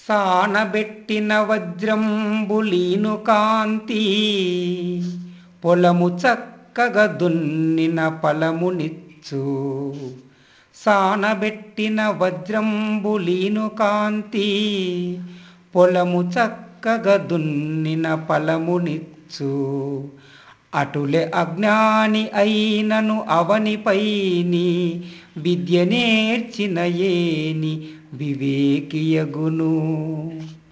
సానబెట్టిన వజ్రంబులీను కాంతి పొలము చక్కగా దున్నిన ఫలమునిచ్చు సానబెట్టిన వజ్రంబులీను కాంతి పొలము చక్కగా దున్నిన ఫలమునిచ్చు అటులే అజ్ఞాని అయినను అవనిపైని విద్య నేర్చిన ఏని వివేకియగును